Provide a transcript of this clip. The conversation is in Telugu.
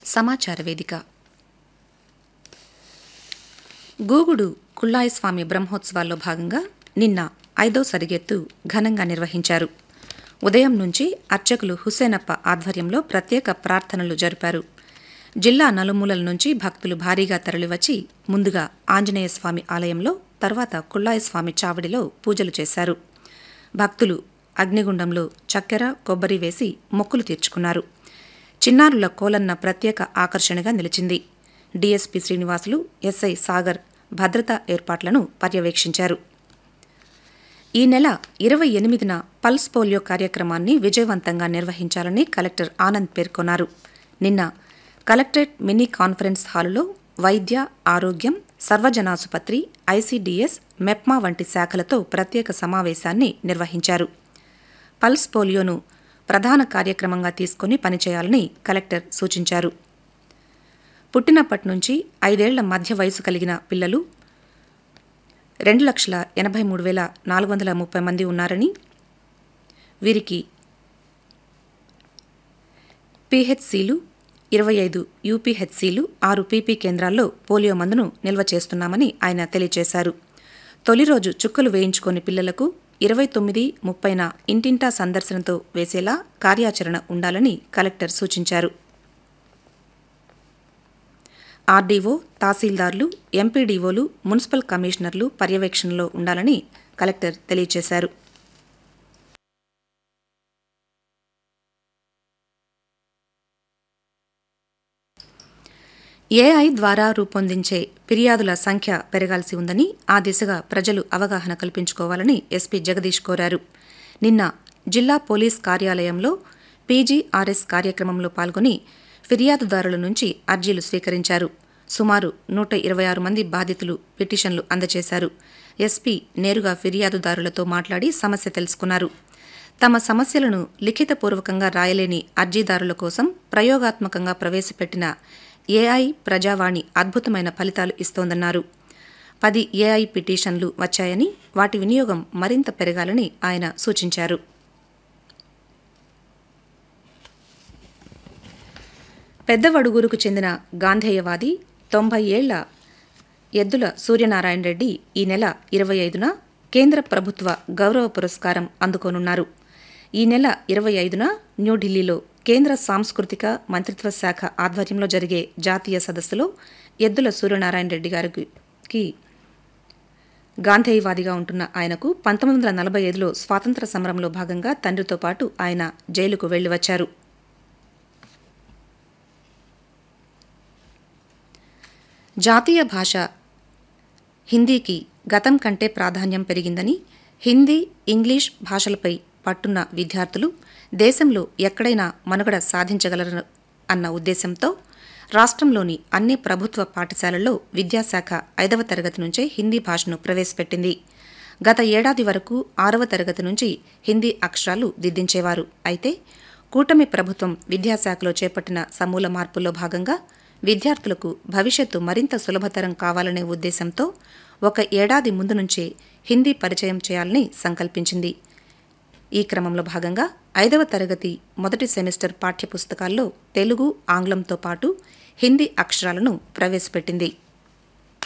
సమాచార వేదిక గూగుడు కుళ్ళాయస్వామి బ్రహ్మోత్సవాల్లో భాగంగా నిన్న ఐదో సరిగెత్తు ఘనంగా నిర్వహించారు ఉదయం నుంచి అర్చకులు హుసేనప్ప ఆధ్వర్యంలో ప్రత్యేక ప్రార్థనలు జరిపారు జిల్లా నలుమూలల నుంచి భక్తులు భారీగా తరలివచ్చి ముందుగా ఆంజనేయ స్వామి ఆలయంలో తర్వాత కుళ్ళాయస్వామి చావడిలో పూజలు చేశారు భక్తులు అగ్నిగుండంలో చక్కెర కొబ్బరి వేసి మొక్కులు తీర్చుకున్నారు చిన్నారుల కోలన్న ప్రత్యేక ఆకర్షణగా నిలిచింది డీఎస్పీ శ్రీనివాసులు ఎస్ఐ సాగర్ భద్రతా ఏర్పాట్లను పర్యవేక్షించారు ఈ నెల ఇరవై ఎనిమిదిన పల్స్ పోలియో కార్యక్రమాన్ని విజయవంతంగా నిర్వహించాలని కలెక్టర్ ఆనంద్ పేర్కొన్నారు నిన్న కలెక్టరేట్ మినీ కాన్ఫరెన్స్ హాలులో వైద్య ఆరోగ్యం సర్వజనాసుపత్రి ఐసీడీఎస్ మెప్మా వంటి శాఖలతో ప్రత్యేక సమావేశాన్ని నిర్వహించారు పల్స్ పోలియోను ప్రధాన కార్యక్రమంగా తీసుకుని పనిచేయాలని కలెక్టర్ సూచించారు పుట్టినప్పటి నుంచి ఐదేళ్ల మధ్య వయసు కలిగిన పిల్లలు రెండు లక్షల ఎనభై మూడు వేల నాలుగు వందల ముప్పై మంది ఉన్నారని వీరికి పీహెచ్సీలు ఇరవై ఐదు యూపీహెచ్సీలు ఆరు పీపీ కేంద్రాల్లో పోలియో మందును నిల్వ చేస్తున్నామని ఆయన తెలియజేశారు తొలి రోజు చుక్కలు వేయించుకోని పిల్లలకు ఇరవై తొమ్మిది ముప్పైన ఇంటింటా సందర్శనతో వేసేలా కార్యాచరణ ఉండాలని కలెక్టర్ సూచించారు ఆర్డీఓ తహసీల్దార్లు ఎంపీడీఓలు మున్సిపల్ కమిషనర్లు పర్యవేక్షణలో ఉండాలని కలెక్టర్ తెలియజేశారు ఏఐ ద్వారా రూపొందించే ఫిర్యాదుల సంఖ్య పెరగాల్సి ఉందని ఆ దిశగా ప్రజలు అవగాహన కల్పించుకోవాలని ఎస్పీ జగదీష్ కోరారు నిన్న జిల్లా పోలీస్ కార్యాలయంలో పీజీఆర్ఎస్ కార్యక్రమంలో పాల్గొని ఫిర్యాదుదారుల నుంచి అర్జీలు స్వీకరించారు సుమారు నూట ఇరవై ఆరు మంది బాధితులు పిటిషన్లు అందజేశారు ఎస్పీ నేరుగా ఫిర్యాదుదారులతో మాట్లాడి సమస్య తెలుసుకున్నారు తమ సమస్యలను లిఖితపూర్వకంగా రాయలేని అర్జీదారుల కోసం ప్రయోగాత్మకంగా ప్రవేశపెట్టిన ఏఐ ప్రజావాణి అద్భుతమైన ఫలితాలు ఇస్తోందన్నారు పది ఏఐ పిటిషన్లు వచ్చాయని వాటి వినియోగం మరింత పెరగాలని ఆయన సూచించారు పెద్దవడుగూరుకు చెందిన గాంధేయవాది తొంభై ఏళ్ల ఎద్దుల సూర్యనారాయణ రెడ్డి ఈ నెల ఇరవై ఐదున కేంద్ర ప్రభుత్వ గౌరవ పురస్కారం అందుకోనున్నారు ఈ నెల ఇరవై ఐదున న్యూఢిల్లీలో కేంద్ర సాంస్కృతిక మంత్రిత్వ శాఖ ఆధ్వర్యంలో జరిగే జాతీయ సదస్సులో ఎద్దుల సూర్యనారాయణ రెడ్డి గారికి గాంధేయవాదిగా ఉంటున్న ఆయనకు పంతొమ్మిది వందల నలభై ఐదులో స్వాతంత్ర సమరంలో భాగంగా తండ్రితో పాటు ఆయన జైలుకు వెళ్లి వచ్చారు జాతీయ భాష హిందీకి గతం కంటే ప్రాధాన్యం పెరిగిందని హిందీ ఇంగ్లీష్ భాషలపై పట్టున్న విద్యార్థులు దేశంలో ఎక్కడైనా మనుగడ సాధించగలరు అన్న ఉద్దేశంతో రాష్ట్రంలోని అన్ని ప్రభుత్వ పాఠశాలల్లో విద్యాశాఖ ఐదవ తరగతి నుంచే హిందీ భాషను ప్రవేశపెట్టింది గత ఏడాది వరకు ఆరవ తరగతి నుంచి హిందీ అక్షరాలు దిద్దించేవారు అయితే కూటమి ప్రభుత్వం విద్యాశాఖలో చేపట్టిన సమూల మార్పుల్లో భాగంగా విద్యార్థులకు భవిష్యత్తు మరింత సులభతరం కావాలనే ఉద్దేశంతో ఒక ఏడాది ముందు నుంచే హిందీ పరిచయం చేయాలని సంకల్పించింది ఈ క్రమంలో భాగంగా ఐదవ తరగతి మొదటి సెమిస్టర్ పాఠ్యపుస్తకాల్లో తెలుగు ఆంగ్లంతో పాటు హిందీ అక్షరాలను ప్రవేశపెట్టింది